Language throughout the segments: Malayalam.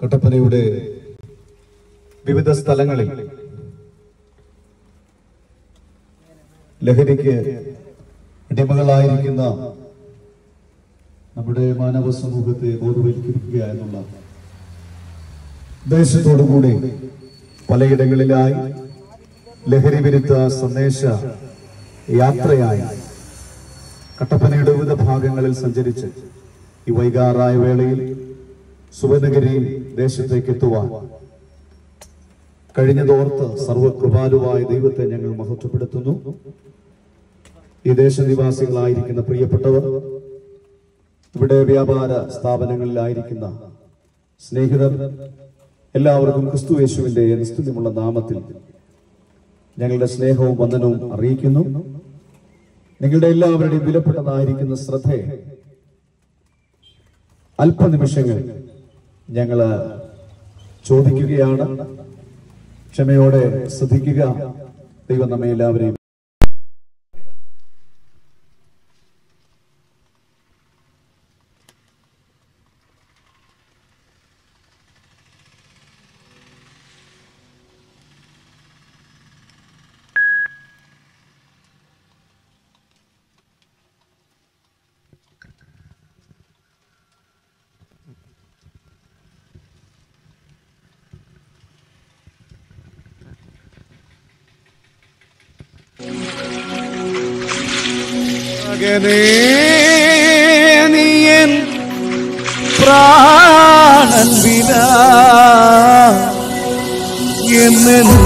കട്ടപ്പനയുടെ വിവിധ സ്ഥലങ്ങളിൽ ലഹരിക്ക് അടിമകളായിരിക്കുന്ന നമ്മുടെ മാനവ സമൂഹത്തെ ബോധവൽക്കരിക്കുക എന്നുള്ള ഉദ്ദേശത്തോടുകൂടി പലയിടങ്ങളിലായി ലഹരി വിരുദ്ധ സന്ദേശ യാത്രയായി കട്ടപ്പനയുടെ വിവിധ ഭാഗങ്ങളിൽ സഞ്ചരിച്ച് ഈ വൈകാറായ വേളയിൽ സുവർണഗിരിയിൽ ദേശത്തേക്ക് എത്തുവാൻ കഴിഞ്ഞതോർത്ത് സർവകൃപാലുവായ ദൈവത്തെ ഞങ്ങൾ മഹത്വപ്പെടുത്തുന്നു ഈ ദേശനിവാസികളായിരിക്കുന്ന പ്രിയപ്പെട്ടവർ ഇവിടെ വ്യാപാര സ്ഥാപനങ്ങളിലായിരിക്കുന്ന സ്നേഹിതർ എല്ലാവർക്കും ക്രിസ്തു യേശുവിന്റെ നിസ്തുല്യമുള്ള നാമത്തിൽ ഞങ്ങളുടെ സ്നേഹവും വന്ദനവും അറിയിക്കുന്നു നിങ്ങളുടെ എല്ലാവരുടെയും വിലപ്പെട്ടതായിരിക്കുന്ന ശ്രദ്ധയെ അല്പനിമിഷങ്ങൾ ഞങ്ങള് ചോദിക്കുകയാണ് ക്ഷമയോടെ ശ്രദ്ധിക്കുക ദൈവം നമ്മെ എല്ലാവരെയും മകനേ നീയൻ പ്രാണൻ വില എന്നെന്നും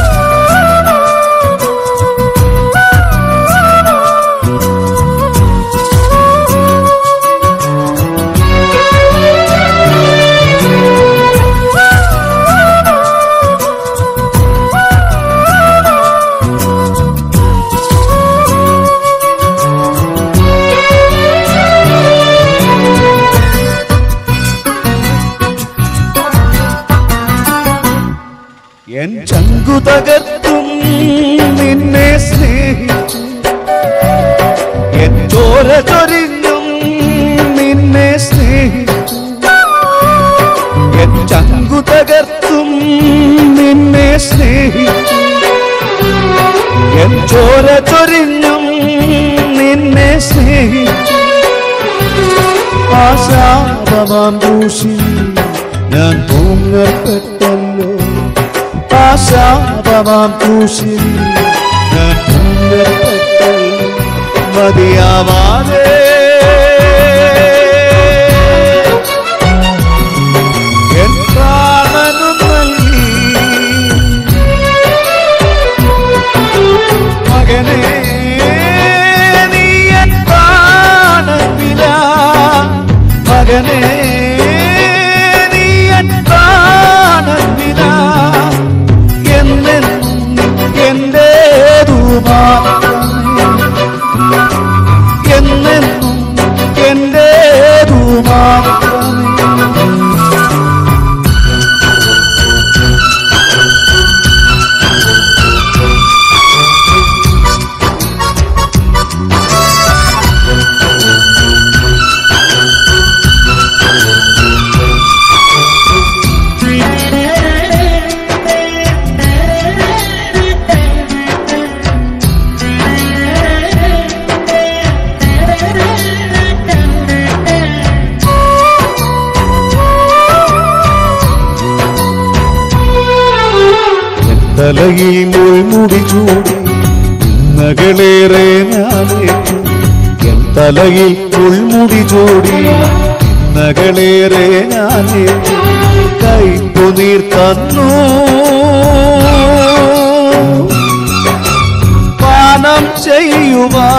എൻ ചങ്കു തകർത്തും നിന്നെ സ്നേഹിച്ചു എൻ ചോര ചൊരിഞ്ഞും നിന്നെ സ്നേഹിച്ചു എൻ ചങ്കു തകർത്തും നിന്നെ സ്നേഹിച്ചു എൻ ചോര ചൊരിഞ്ഞും നിന്നെ സ്നേഹിച്ചു ആശാപമാം ദൂഷി ഞാൻ തൂങ്ങപ്പെട്ടല്ലോ ആശാപമാം ദൂഷി ഞാൻ തൂങ്ങപ്പെട്ടല്ലോ മതിയാവാതെ എൻ പ്രാണനും നൽകി മകനേ നീ എൻ പ്രാണവില മകനേ നീ എൻ പ്രാണവില എന്നെന്നും എന്റേതു മാത്രമേ എന്നെന്നും എന്റേതു മാത്രമേ തലയിൽ മുൾമുടി ചൂടി ഇന്നകളേറെ ഞാനേറ്റു എൻ തലയിൽ മുൾമുടി ചൂടി ഇന്നകളേറെ ഞാനേറ്റു കൈപ്പുനീർ തന്നു പാനം ചെയ്യുവാ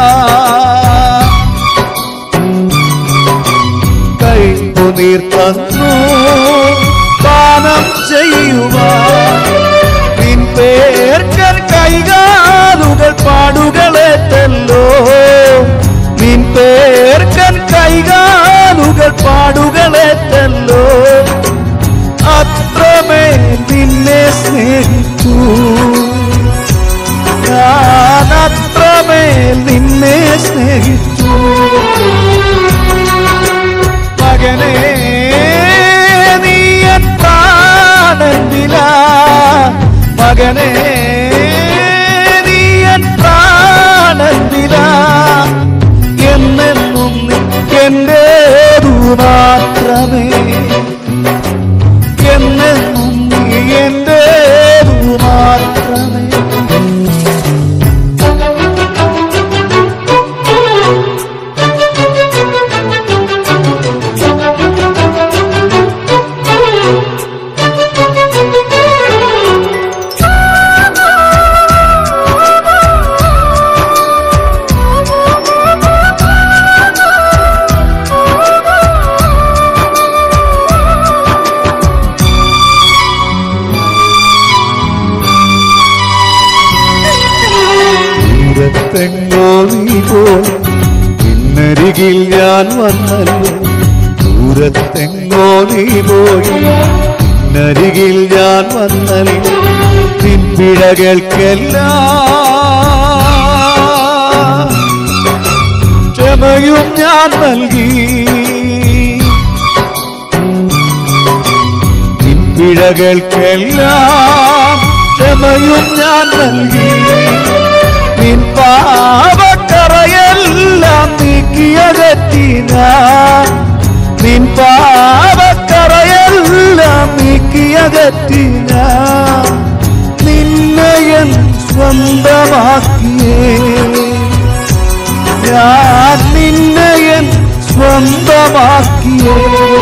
കൈപ്പുനീർ തന്നു പാനം ചെയ്യുവാ നിൻ പേർക്കൻ കൈകാലുകൾ പാടുകളേറ്റല്ലോ നിൻ പേർക്കൻ കൈകാലുകൾ പാടുകളേറ്റല്ലോ അത്രമേൽ നിന്നെ സ്നേഹിച്ചു ഞാൻ അത്രമേൽ നിന്നെ ദൂരത്തെങ്ങോ നീ പോയി ഇന്നരികിൽ ഞാൻ വന്നല്ലോ ദൂരത്തെങ്ങോ നീ പോയി ഇന്നരികിൽ ഞാൻ വന്നല്ലോ നിൻപിഴകൾക്കെല്ലാം ക്ഷമയും ഞാൻ നൽകി നിൻപിഴകൾക്കെല്ലാം ക്ഷമയും ഞാൻ നൽകി നിൻ പാവക്കറയെല്ലാം നീക്കിയകറ്റി ഞാൻ നിൻ പാവക്കറയെല്ലാം നീക്കിയകറ്റി ഞാൻ നിന്നെയൻ സ്വന്തമാക്കിയേ ഞാൻ നിന്നെയൻ സ്വന്തമാക്കിയേ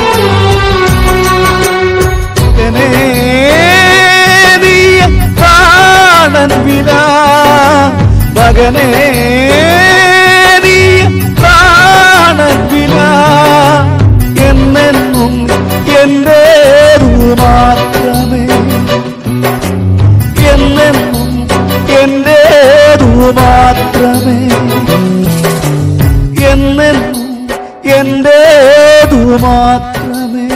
മകനേ, നീ പ്രാണൻ വില മകനേ നീ പ്രാണൻ വില എന്നെന്നും എന്റേതു മാത്രമേ എന്നെന്നും എന്റേതു മാത്രമേ എന്നെന്നും എന്റേതു മാത്രമേ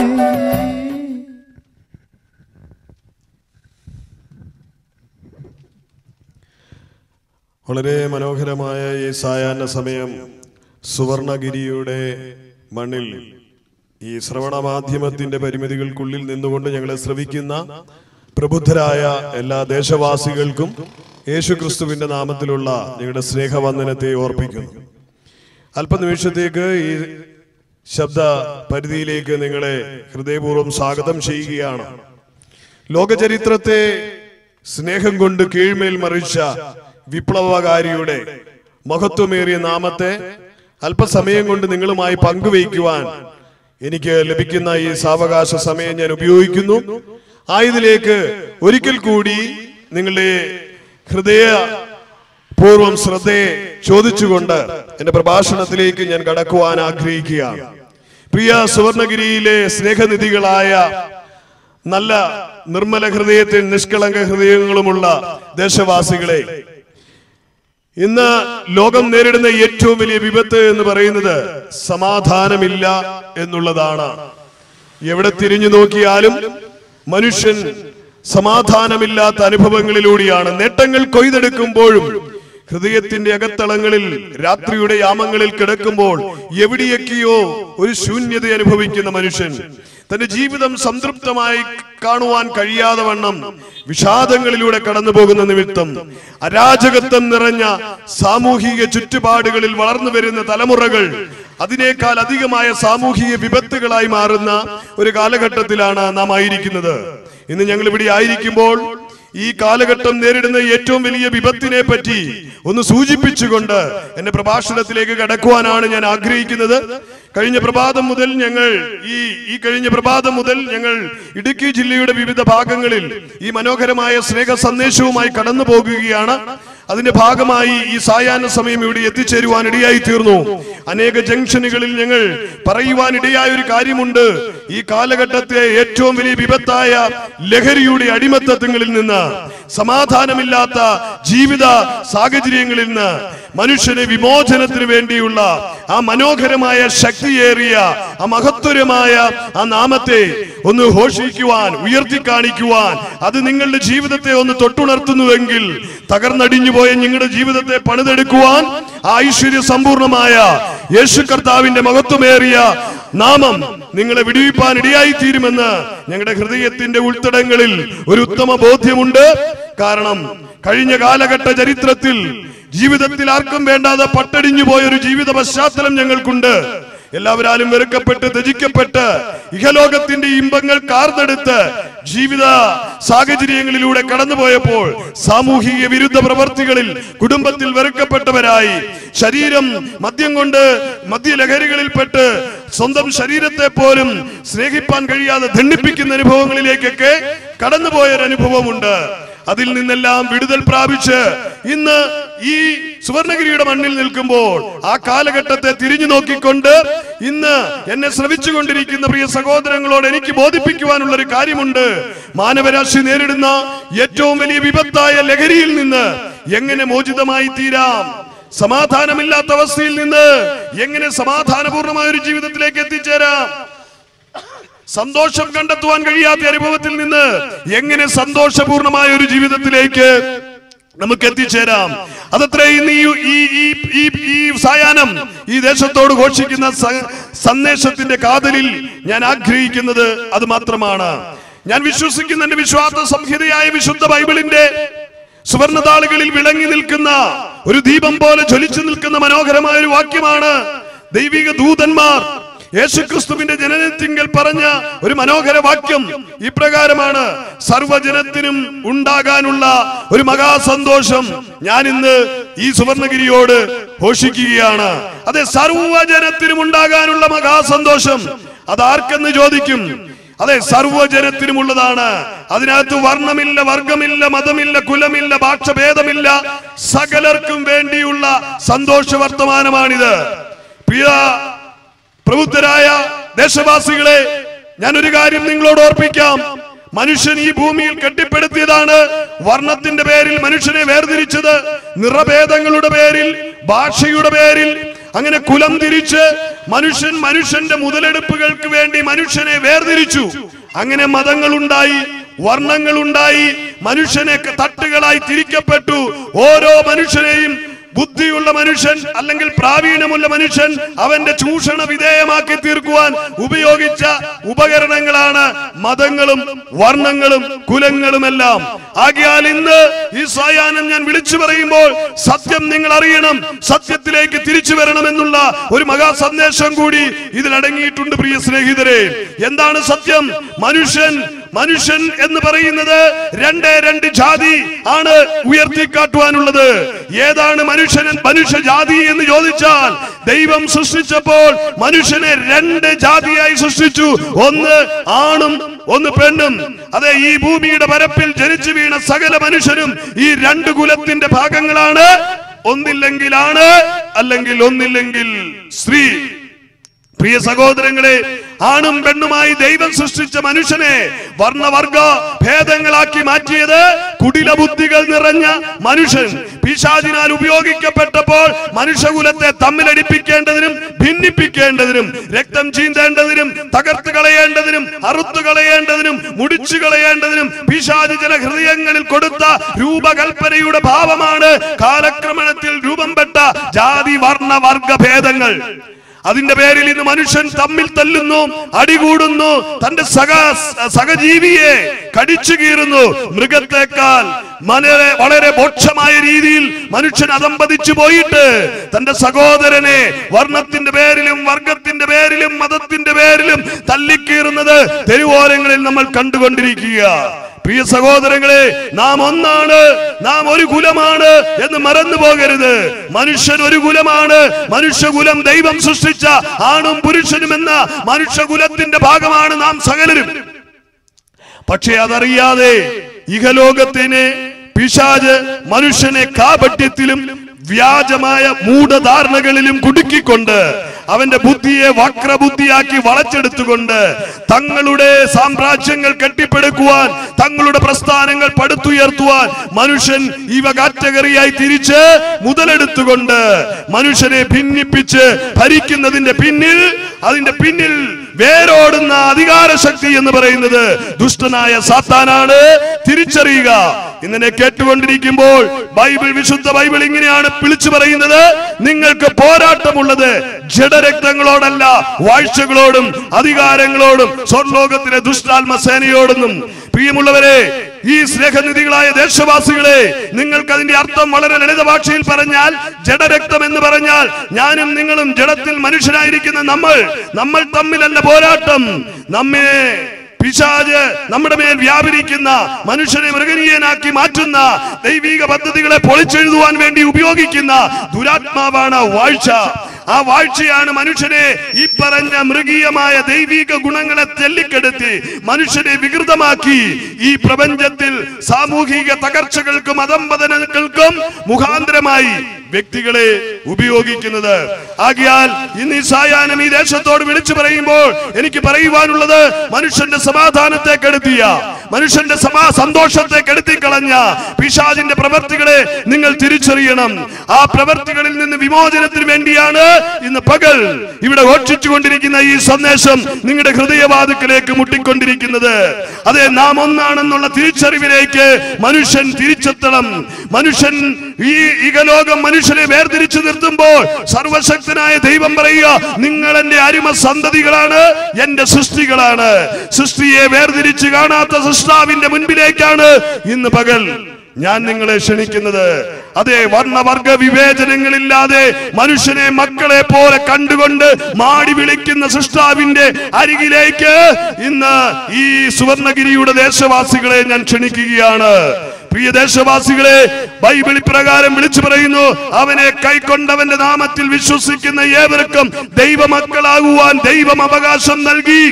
വളരെ മനോഹരമായ ഈ സായാഹ്ന സമയം സുവർണഗിരിയുടെ മണ്ണിൽ ഈ ശ്രവണ മാധ്യമത്തിന്റെ പരിമിതികൾക്കുള്ളിൽ നിന്നുകൊണ്ട് ഞങ്ങളെ ശ്രവിക്കുന്ന പ്രബുദ്ധരായ എല്ലാ ദേശവാസികൾക്കും യേശു ക്രിസ്തുവിന്റെ നാമത്തിലുള്ള ഞങ്ങളുടെ സ്നേഹവന്ദനത്തെ ഓർപ്പിക്കുന്നു അല്പനിമിഷത്തേക്ക് ഈ ശബ്ദ പരിധിയിലേക്ക് നിങ്ങളെ ഹൃദയപൂർവ്വം സ്വാഗതം ചെയ്യുകയാണ് ലോകചരിത്രത്തെ സ്നേഹം കൊണ്ട് കീഴ്മേൽ മറിച്ച വിപ്ലവകാരിയുടെ മഹത്വമേറിയ നാമത്തെ അല്പസമയം കൊണ്ട് നിങ്ങളുമായി പങ്കുവയ്ക്കുവാൻ എനിക്ക് ലഭിക്കുന്ന ഈ സാവകാശ സമയം ഞാൻ ഉപയോഗിക്കുന്നു ആയതിലേക്ക് ഒരിക്കൽ കൂടി നിങ്ങളുടെ ഹൃദയ പൂർവം ശ്രദ്ധയെ ചോദിച്ചുകൊണ്ട് എന്റെ പ്രഭാഷണത്തിലേക്ക് ഞാൻ കടക്കുവാൻ ആഗ്രഹിക്കുകയാണ് പ്രിയ സുവർണഗിരിയിലെ സ്നേഹനിധികളായ നല്ല നിർമ്മല ഹൃദയത്തിൽ നിഷ്കളങ്ക ഹൃദയങ്ങളുമുള്ള ദേശവാസികളെ ഇന്ന് ലോകം നേരിടുന്ന ഏറ്റവും വലിയ വിപത്ത് എന്ന് പറയുന്നത് സമാധാനമില്ല എന്നുള്ളതാണ് എവിടെ തിരിഞ്ഞു നോക്കിയാലും മനുഷ്യൻ സമാധാനമില്ലാത്ത അനുഭവങ്ങളിലൂടെയാണ് നേട്ടങ്ങൾ കൊയ്തെടുക്കുമ്പോഴും ഹൃദയത്തിന്റെ അകത്തളങ്ങളിൽ രാത്രിയുടെ യാമങ്ങളിൽ കിടക്കുമ്പോൾ എവിടെയൊക്കെയോ ഒരു ശൂന്യത അനുഭവിക്കുന്ന മനുഷ്യൻ തന്റെ ജീവിതം സംതൃപ്തമായി കാണുവാൻ കഴിയാതെ വണ്ണം വിഷാദങ്ങളിലൂടെ കടന്നു പോകുന്ന നിമിത്തം അരാജകത്വം നിറഞ്ഞ സാമൂഹിക ചുറ്റുപാടുകളിൽ വളർന്നു വരുന്ന തലമുറകൾ അതിനേക്കാൾ അധികമായ സാമൂഹിക വിപത്തുകളായി മാറുന്ന ഒരു കാലഘട്ടത്തിലാണ് നാം ആയിരിക്കുന്നത് ഇന്ന് ഞങ്ങൾ ഇവിടെ ആയിരിക്കുമ്പോൾ ഈ കാലഘട്ടം നേരിടുന്ന ഏറ്റവും വലിയ വിപത്തിനെ പറ്റി ഒന്ന് സൂചിപ്പിച്ചുകൊണ്ട് എന്റെ പ്രഭാഷണത്തിലേക്ക് കടക്കുവാനാണ് ഞാൻ ആഗ്രഹിക്കുന്നത് കഴിഞ്ഞ പ്രഭാതം മുതൽ ഞങ്ങൾ ഈ ഈ കഴിഞ്ഞ പ്രഭാതം മുതൽ ഞങ്ങൾ ഇടുക്കി ജില്ലയുടെ വിവിധ ഭാഗങ്ങളിൽ ഈ മനോഹരമായ സ്നേഹ സന്ദേശവുമായി കടന്നു പോകുകയാണ് അതിന്റെ ഭാഗമായി ഈ സായാഹ്ന സമയം ഇവിടെ എത്തിച്ചേരുവാൻ ഇടയായി തീർന്നു അനേക ജംഗ്ഷനുകളിൽ ഞങ്ങൾ പറയുവാൻ ഇടയായ ഒരു കാര്യമുണ്ട് ഈ കാലഘട്ടത്തെ ഏറ്റവും വലിയ വിപത്തായ ലഹരിയുടെ അടിമത്തത്വങ്ങളിൽ നിന്ന് സമാധാനമില്ലാത്ത ജീവിത സാഹചര്യങ്ങളിൽ നിന്ന് മനുഷ്യന് വിമോചനത്തിന് വേണ്ടിയുള്ള ആ മനോഹരമായ ശക്തിയേറിയ ആ മഹത്വരമായ ആ നാമത്തെ ഒന്ന് ഘോഷിക്കുവാൻ ഉയർത്തി കാണിക്കുവാൻ അത് നിങ്ങളുടെ ജീവിതത്തെ ഒന്ന് തൊട്ടുണർത്തുന്നുവെങ്കിൽ തകർന്നടിഞ്ഞു പോയ നിങ്ങളുടെ ജീവിതത്തെ പണിതെടുക്കുവാൻ ആ ഐശ്വര്യ സമ്പൂർണമായ യേശു കർത്താവിന്റെ മഹത്വമേറിയ നാമം നിങ്ങളെ വിടുവിപ്പാൻ ഇടയായി തീരുമെന്ന് ഞങ്ങളുടെ ഹൃദയത്തിന്റെ ഉൾത്തടങ്ങളിൽ ഒരു ഉത്തമ ബോധ്യമുണ്ട് കാരണം കഴിഞ്ഞ കാലഘട്ട ചരിത്രത്തിൽ ജീവിതത്തിൽ ആർക്കും വേണ്ടാതെ പട്ടടിഞ്ഞു പോയ ഒരു ജീവിത പശ്ചാത്തലം ഞങ്ങൾക്കുണ്ട് എല്ലാവരാലും വെറുക്കപ്പെട്ട് ത്യജിക്കപ്പെട്ട് ഇഹലോകത്തിന്റെ ഇമ്പങ്ങൾ കാർന്നെടുത്ത് ജീവിത സാഹചര്യങ്ങളിലൂടെ കടന്നുപോയപ്പോൾ സാമൂഹിക വിരുദ്ധ പ്രവർത്തികളിൽ കുടുംബത്തിൽ വെറുക്കപ്പെട്ടവരായി ശരീരം മദ്യം കൊണ്ട് മദ്യലഹരികളിൽപ്പെട്ട് സ്വന്തം ശരീരത്തെ പോലും സ്നേഹിപ്പാൻ കഴിയാതെ ദണ്ഡിപ്പിക്കുന്ന അനുഭവങ്ങളിലേക്കൊക്കെ കടന്നുപോയ ഒരു അനുഭവമുണ്ട് അതിൽ നിന്നെല്ലാം വിടുതൽ പ്രാപിച്ച് ഇന്ന് ഈ സുവർണഗിരിയുടെ മണ്ണിൽ നിൽക്കുമ്പോൾ ആ കാലഘട്ടത്തെ തിരിഞ്ഞു നോക്കിക്കൊണ്ട് ഇന്ന് എന്നെ ശ്രവിച്ചുകൊണ്ടിരിക്കുന്ന പ്രിയ സഹോദരങ്ങളോട് എനിക്ക് ബോധിപ്പിക്കുവാനുള്ള ഒരു കാര്യമുണ്ട് മാനവരാശി നേരിടുന്ന ഏറ്റവും വലിയ വിപത്തായ ലഹരിയിൽ നിന്ന് എങ്ങനെ മോചിതമായി തീരാം സമാധാനമില്ലാത്ത അവസ്ഥയിൽ നിന്ന് എങ്ങനെ സമാധാനപൂർണമായ ഒരു ജീവിതത്തിലേക്ക് എത്തിച്ചേരാം സന്തോഷം കണ്ടെത്തുവാൻ കഴിയാത്ത അനുഭവത്തിൽ നിന്ന് എങ്ങനെ സന്തോഷപൂർണമായ ഒരു ജീവിതത്തിലേക്ക് നമുക്ക് എത്തിച്ചേരാം അതത്ര ഇന്ന് ഈ ഈ ഈ- ഈ ഈ സായാഹ്നം ഈ ദേശത്തോട് ഘോഷിക്കുന്ന സ- സന്ദേശത്തിന്റെ കാതലിൽ ഞാൻ ആഗ്രഹിക്കുന്നത് അത് മാത്രമാണ് ഞാൻ വിശ്വസിക്കുന്ന എന്റെ വിശ്വാസ സംഹിതയായ വിശുദ്ധ ബൈബിളിന്റെ സുവർണതാളുകളിൽ വിളങ്ങി നിൽക്കുന്ന ഒരു ദീപം പോലെ ജ്വലിച്ചു നിൽക്കുന്ന മനോഹരമായ ഒരു വാക്യമാണ് ദൈവിക ദൂതന്മാർ യേശുക്രിസ്തുവിന്റെ ജനനത്തിങ്കൽ പറഞ്ഞ ഒരു മനോഹര വാക്യം ഇപ്രകാരമാണ് സർവജനത്തിനും ഉണ്ടാകാനുള്ള ഒരു മഹാസന്തോഷം ഞാൻ ഇന്ന് ഈ സുവർണഗിരിയോട് ഘോഷിക്കുകയാണ് അതെ സർവജനത്തിനും ഉണ്ടാകാനുള്ള മഹാസന്തോഷം അതാർക്കെന്ന് ചോദിക്കും അതെ സർവജനത്തിനുമുള്ളതാണ് അതിനകത്ത് വർണ്ണമില്ല വർഗമില്ല മതമില്ല കുലമില്ല ഭാഷഭേദമില്ല സകലർക്കും വേണ്ടിയുള്ള സന്തോഷ വർത്തമാനമാണിത് പ്രിയ പ്രബുദ്ധരായ ദേശവാസികളെ ഞാൻ ഒരു കാര്യം നിങ്ങളോട് ഓർപ്പിക്കാം മനുഷ്യൻ ഈ ഭൂമിയിൽ കെട്ടിപ്പടുത്തിയതാണ് വർണ്ണത്തിന്റെ പേരിൽ മനുഷ്യനെ വേർതിരിച്ചത് നിറഭേദങ്ങളുടെ പേരിൽ ഭാഷയുടെ പേരിൽ അങ്ങനെ കുലം തിരിച്ച് മനുഷ്യൻ മനുഷ്യന്റെ മുതലെടുപ്പുകൾക്ക് വേണ്ടി മനുഷ്യനെ വേർതിരിച്ചു അങ്ങനെ മതങ്ങളുണ്ടായി വർണ്ണങ്ങളുണ്ടായി മനുഷ്യനെ തട്ടുകളായി തിരിക്കപ്പെട്ടു ഓരോ മനുഷ്യനെയും ബുദ്ധിയുള്ള മനുഷ്യൻ അല്ലെങ്കിൽ പ്രാവീണ്യമുള്ള മനുഷ്യൻ അവന്റെ ചൂഷണ വിധേയമാക്കി തീർക്കുവാൻ ഉപയോഗിച്ച ഉപകരണങ്ങളാണ് മതങ്ങളും വർണ്ണങ്ങളും കുലങ്ങളുമെല്ലാം ആകിയാൽ ഇന്ന് ഈ സായാഹ്നം ഞാൻ വിളിച്ചു പറയുമ്പോൾ സത്യം നിങ്ങൾ അറിയണം സത്യത്തിലേക്ക് തിരിച്ചു വരണമെന്നുള്ള ഒരു മഹാ സന്ദേശം കൂടി ഇതിൽ അടങ്ങിയിട്ടുണ്ട് പ്രിയ സ്നേഹിതരെ എന്താണ് സത്യം മനുഷ്യൻ മനുഷ്യൻ എന്ന് പറയുന്നത് രണ്ടേ രണ്ട് ജാതി ആണ് ഉയർത്തിക്കാട്ടുവാനുള്ളത് ഏതാണ് മനുഷ്യൻ മനുഷ്യ ജാതി എന്ന് ചോദിച്ചാൽ ദൈവം സൃഷ്ടിച്ചപ്പോൾ മനുഷ്യനെ രണ്ട് ജാതിയായി സൃഷ്ടിച്ചു ഒന്ന് ആണും ഒന്ന് പെണ്ണും അതെ ഈ ഭൂമിയുടെ പരപ്പിൽ ജനിച്ചു വീണ സകല മനുഷ്യരും ഈ രണ്ട് കുലത്തിന്റെ ഭാഗങ്ങളാണ് ഒന്നില്ലെങ്കിലാണ് അല്ലെങ്കിൽ ഒന്നില്ലെങ്കിൽ സ്ത്രീ പ്രിയ സഹോദരങ്ങളെ ആണും പെണ്ണുമായി ദൈവം സൃഷ്ടിച്ച മനുഷ്യനെ വർണ്ണവർഗ ഭേദങ്ങളാക്കി മാറ്റിയത് കുടില ബുദ്ധികൾ നിറഞ്ഞ മനുഷ്യൻ പിശാചിനാൽ ഉപയോഗിക്കപ്പെട്ടപ്പോൾ മനുഷ്യകുലത്തെ തമ്മിലടിപ്പിക്കേണ്ടതിനും ഭിന്നിപ്പിക്കേണ്ടതിനും രക്തം ചീന്തേണ്ടതിനും തകർത്ത് കളയേണ്ടതിനും അറുത്തു കളയേണ്ടതിനും മുടിച്ചു കളയേണ്ടതിനും പിശാചി ജന ഹൃദയങ്ങളിൽ കൊടുത്ത രൂപകൽപ്പനയുടെ ഭാവമാണ് കാലക്രമണത്തിൽ രൂപം പെട്ട ജാതി വർണ്ണ വർഗ ഭേദങ്ങൾ അതിന്റെ പേരിൽ ഇന്ന് മനുഷ്യൻ തമ്മിൽ തല്ലുന്നു അടികൂടുന്നു തന്റെ സഹ സഹജീവിയെ കടിച്ചു കീറുന്നു മൃഗത്തെക്കാൾ വളരെ വളരെ മോക്ഷമായ രീതിയിൽ മനുഷ്യൻ അതമ്പതിച്ചു പോയിട്ട് തന്റെ സഹോദരനെ വർണ്ണത്തിന്റെ പേരിലും വർഗത്തിന്റെ പേരിലും മതത്തിന്റെ പേരിലും തല്ലിക്കീറുന്നത് തെരുവോരങ്ങളിൽ നമ്മൾ കണ്ടുകൊണ്ടിരിക്കുക പ്രിയ സഹോദരങ്ങളെ നാം ഒന്നാണ് നാം ഒരു കുലമാണ് എന്ന് മറന്നു പോകരുത് മനുഷ്യൻ ഒരു കുലമാണ് മനുഷ്യകുലം ദൈവം സൃഷ്ടിച്ച ആണും പുരുഷനും എന്ന മനുഷ്യകുലത്തിന്റെ ഭാഗമാണ് നാം സകലരും പക്ഷെ അതറിയാതെ ഇഹലോകത്തിന് പിശാജ് മനുഷ്യനെ കാപട്യത്തിലും വ്യാജമായ മൂഢധാരണകളിലും കുടുക്കിക്കൊണ്ട് അവന്റെ ബുദ്ധിയെ വക്രബുദ്ധിയാക്കി വളച്ചെടുത്തുകൊണ്ട് തങ്ങളുടെ സാമ്രാജ്യങ്ങൾ കെട്ടിപ്പടുക്കുവാൻ തങ്ങളുടെ പ്രസ്ഥാനങ്ങൾ പടുത്തുയർത്തുവാൻ മനുഷ്യൻ ഇവ കാറ്റഗറിയായി തിരിച്ച് മുതലെടുത്തുകൊണ്ട് മനുഷ്യനെ ഭിന്നിപ്പിച്ച് ഭരിക്കുന്നതിന്റെ പിന്നിൽ അതിന്റെ പിന്നിൽ വേരോടുന്ന അധികാര ശക്തി എന്ന് പറയുന്നത് ദുഷ്ടനായ സാത്താനാണ് തിരിച്ചറിയുക ഇങ്ങനെ കേട്ടുകൊണ്ടിരിക്കുമ്പോൾ ബൈബിൾ വിശുദ്ധ ബൈബിൾ ഇങ്ങനെയാണ് വിളിച്ചു പറയുന്നത് നിങ്ങൾക്ക് പോരാട്ടമുള്ളത് ജഡരക്തങ്ങളോടല്ല വാഴ്ചകളോടും അധികാരങ്ങളോടും സ്വർലോകത്തിലെ ദുഷ്ടാത്മ സേനയോടൊന്നും പ്രിയമുള്ളവരെ ഈ സ്നേഹനിധികളായ ദേശവാസികളെ നിങ്ങൾക്ക് അതിന്റെ അർത്ഥം വളരെ ലളിത ഭാഷയിൽ പറഞ്ഞാൽ ജഡരക്തം എന്ന് പറഞ്ഞാൽ ഞാനും നിങ്ങളും ജഡത്തിൽ മനുഷ്യനായിരിക്കുന്ന നമ്മൾ നമ്മൾ തമ്മിലല്ല പോരാട്ടം നമ്മെ പിശാജ് നമ്മുടെ മേൽ വ്യാപരിക്കുന്ന മനുഷ്യനെ മൃഗനീയനാക്കി മാറ്റുന്ന ദൈവിക പദ്ധതികളെ പൊളിച്ചെഴുതുവാൻ വേണ്ടി ഉപയോഗിക്കുന്ന ദുരാത്മാവാണ് വാഴ്ച ആ വാഴ്ചയാണ് മനുഷ്യനെ ഈ പറഞ്ഞ മൃഗീയമായ ദൈവിക ഗുണങ്ങളെ തെല്ലിക്കെടുത്തി മനുഷ്യനെ വികൃതമാക്കി ഈ പ്രപഞ്ചത്തിൽ സാമൂഹിക തകർച്ചകൾക്കും അധംപതനങ്ങൾക്കും മുഖാന്തരമായി വ്യക്തികളെ ഉപയോഗിക്കുന്നത് ആകിയാൽ ഇന്ന് ഈ സായാഹ്നം ഈ ദേശത്തോട് വിളിച്ചു പറയുമ്പോൾ എനിക്ക് പറയുവാനുള്ളത് മനുഷ്യന്റെ സമാധാനത്തെ കെടുത്തിയ മനുഷ്യന്റെ സമാ സന്തോഷത്തെ കെടുത്തിക്കളഞ്ഞ പിശാചിന്റെ പ്രവർത്തികളെ നിങ്ങൾ തിരിച്ചറിയണം ആ പ്രവർത്തികളിൽ നിന്ന് വിമോചനത്തിന് വേണ്ടിയാണ് ഇന്ന് പകൽ ഇവിടെ ഘോഷിച്ചുകൊണ്ടിരിക്കുന്ന ഈ സന്ദേശം നിങ്ങളുടെ ഹൃദയവാതുക്കളിലേക്ക് മുട്ടിക്കൊണ്ടിരിക്കുന്നത് അതെ നാം ഒന്നാണെന്നുള്ള തിരിച്ചറിവിലേക്ക് മനുഷ്യൻ തിരിച്ചെത്തണം മനുഷ്യൻ ഈ ഇകലോകം മനുഷ്യനെ വേർതിരിച്ചു നിർത്തുമ്പോൾ സർവശക്തനായ ദൈവം പറയുക നിങ്ങൾ എന്റെ അരിമ സന്തതികളാണ് എന്റെ സൃഷ്ടികളാണ് സൃഷ്ടിയെ വേർതിരിച്ച് കാണാത്ത സൃഷ്ടാവിന്റെ മുൻപിലേക്കാണ് ഇന്ന് പകൽ ഞാൻ നിങ്ങളെ ക്ഷണിക്കുന്നത് അതെ വർണ്ണവർഗ വിവേചനങ്ങളില്ലാതെ മനുഷ്യനെ മക്കളെ പോലെ കണ്ടുകൊണ്ട് മാടി വിളിക്കുന്ന സൃഷ്ടാവിന്റെ അരികിലേക്ക് ഇന്ന് ഈ സുവർണഗിരിയുടെ ദേശവാസികളെ ഞാൻ ക്ഷണിക്കുകയാണ് പ്രിയ ദേശവാസികളെ ബൈബിൾ പ്രകാരം വിളിച്ചു പറയുന്നു അവനെ കൈക്കൊണ്ടവന്റെ നാമത്തിൽ വിശ്വസിക്കുന്ന ഏവർക്കും ദൈവമക്കളാകുവാൻ ദൈവം അവകാശം നൽകി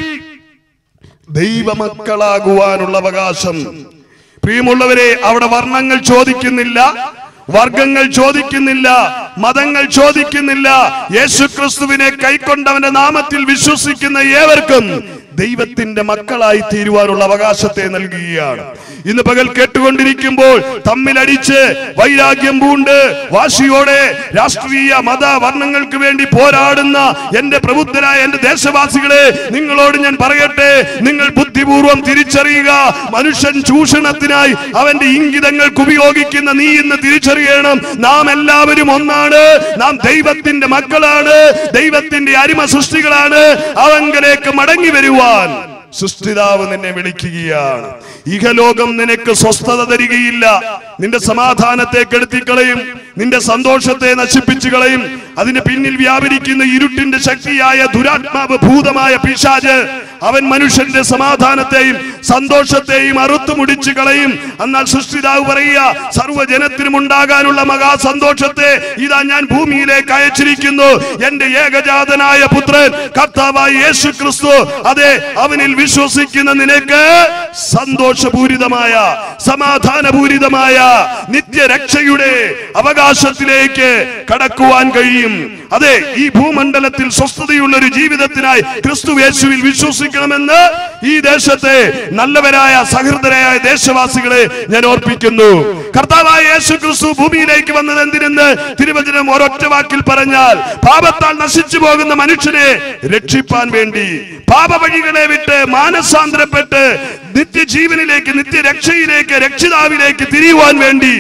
ദൈവമക്കളാകുവാനുള്ള അവകാശം പ്രിയമുള്ളവരെ അവിടെ വർണ്ണങ്ങൾ ചോദിക്കുന്നില്ല വർഗങ്ങൾ ചോദിക്കുന്നില്ല മതങ്ങൾ ചോദിക്കുന്നില്ല യേശു ക്രിസ്തുവിനെ കൈക്കൊണ്ടവന്റെ നാമത്തിൽ വിശ്വസിക്കുന്ന ഏവർക്കും ദൈവത്തിന്റെ മക്കളായി തീരുവാനുള്ള അവകാശത്തെ നൽകുകയാണ് ഇന്ന് പകൽ കേട്ടുകൊണ്ടിരിക്കുമ്പോൾ തമ്മിലടിച്ച് വൈരാഗ്യം പൂണ്ട് വാശിയോടെ രാഷ്ട്രീയ മത വർണ്ണങ്ങൾക്ക് വേണ്ടി പോരാടുന്ന എന്റെ പ്രബുദ്ധരായ എന്റെ ദേശവാസികളെ നിങ്ങളോട് ഞാൻ പറയട്ടെ നിങ്ങൾ ബുദ്ധിപൂർവം തിരിച്ചറിയുക മനുഷ്യൻ ചൂഷണത്തിനായി അവന്റെ ഇംഗിതങ്ങൾക്ക് ഉപയോഗിക്കുന്ന നീ ഇന്ന് തിരിച്ചറിയണം നാം എല്ലാവരും ഒന്നാണ് നാം ദൈവത്തിന്റെ മക്കളാണ് ദൈവത്തിന്റെ അരിമ സൃഷ്ടികളാണ് അവങ്കലേക്ക് മടങ്ങി വരുവാൻ സൃഷ്ടിതാവ് നിന്നെ വിളിക്കുകയാണ് ഇഹലോകം നിനക്ക് സ്വസ്ഥത തരികയില്ല നിന്റെ സമാധാനത്തെ കെടുത്തിക്കളയും നിന്റെ സന്തോഷത്തെ നശിപ്പിച്ചു കളയും അതിന് പിന്നിൽ വ്യാപരിക്കുന്ന ഇരുട്ടിന്റെ ശക്തിയായ ദുരാത്മാവ് ഭൂതമായ പിശാജ് അവൻ മനുഷ്യന്റെ സമാധാനത്തെയും സന്തോഷത്തെയും അറുത്തു മുടിച്ചു കളയും എന്നാൽ സൃഷ്ടിതാവ് പറയുക സർവ്വജനത്തിനും ഉണ്ടാകാനുള്ള മഹാസന്തോഷത്തെ ഇതാ ഞാൻ ഭൂമിയിലേക്ക് അയച്ചിരിക്കുന്നു എന്റെ ഏകജാതനായ പുത്രൻ കർത്താവായ യേശു ക്രിസ്തു അതെ അവനിൽ വിശ്വസിക്കുന്ന നിനക്ക് സന്തോഷപൂരിതമായ സമാധാനപൂരിതമായ നിത്യരക്ഷയുടെ അവകാശത്തിലേക്ക് കടക്കുവാൻ കഴിയും അതെ ഈ ഭൂമണ്ഡലത്തിൽ സ്വസ്ഥതയുള്ള ഒരു ജീവിതത്തിനായി ക്രിസ്തു യേശുവിൽ വിശ്വസിക്കണമെന്ന് ഈ ദേശത്തെ നല്ലവരായ സഹൃദരായ ദേശവാസികളെ ഞാൻ ഓർപ്പിക്കുന്നു കർത്താവായ യേശു ക്രിസ്തു ഭൂമിയിലേക്ക് വന്നത് എന്തിനെന്ന് തിരുവചനം ഒരൊറ്റ വാക്കിൽ പറഞ്ഞാൽ പാപത്താൽ നശിച്ചു പോകുന്ന മനുഷ്യനെ രക്ഷിപ്പാൻ വേണ്ടി പാപവഴികളെ വിട്ട് മാനസാന്തരപ്പെട്ട് നിത്യജീവനിലേക്ക് നിത്യരക്ഷയിലേക്ക് രക്ഷിതാവിലേക്ക് തിരിയുവാൻ വേണ്ടി